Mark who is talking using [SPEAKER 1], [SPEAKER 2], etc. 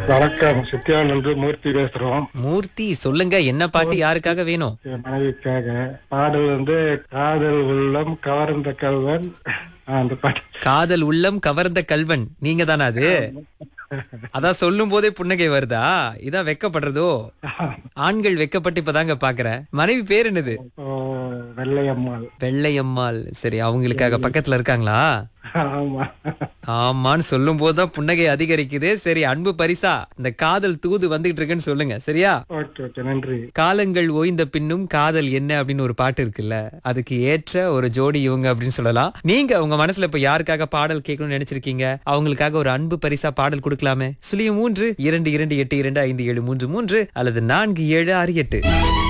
[SPEAKER 1] வணக்கம் சித்தியானந்து மூர்த்தி பேசுறோம்
[SPEAKER 2] மூர்த்தி சொல்லுங்க என்ன பாட்டு யாருக்காக வேணும்
[SPEAKER 1] என் மனைவிக்காக பாடல் வந்து காதல் உள்ளம் கவர்ந்த கல்வன் ஆ, அந்த பாட்டு
[SPEAKER 2] காதல் உள்ளம் கவர்ந்த கல்வன் நீங்க தானே அது அதான் சொல்லும் போதே புன்னகை வருதா இதான் வெக்கப்படுறதோ ஆண்கள் வெக்கப்பட்டு இப்பதாங்க பாக்குறேன் மனைவி பேர் என்னது
[SPEAKER 1] ஓ, வெள்ளையம்மாள்
[SPEAKER 2] வெள்ளையம்மாள் சரி அவங்களுக்காக பக்கத்துல இருக்காங்களா
[SPEAKER 1] ஆமா
[SPEAKER 2] ஆமான்னு சொல்லும் போதுதான் புன்னகை அதிகரிக்குது சரி அன்பு பரிசா இந்த காதல் தூது வந்துகிட்டு இருக்குன்னு சொல்லுங்க சரியா
[SPEAKER 1] ஓகே ஓகே நன்றி
[SPEAKER 2] காலங்கள் ஓய்ந்த பின்னும் காதல் என்ன அப்படின்னு ஒரு பாட்டு இருக்குல்ல அதுக்கு ஏற்ற ஒரு ஜோடி இவங்க அப்படின்னு சொல்லலாம் நீங்க உங்க மனசுல இப்ப யாருக்காக பாடல் கேட்கணும்னு நினைச்சிருக்கீங்க அவங்களுக்காக ஒரு அன்பு பரிசா பாடல் கொடுக்கலாமே சுழியம் மூன்று இரண்டு இரண்டு எட்டு இரண்டு ஐந்து ஏழு மூன்று மூன்று அல்லது நான்கு ஏழு ஆறு எட்டு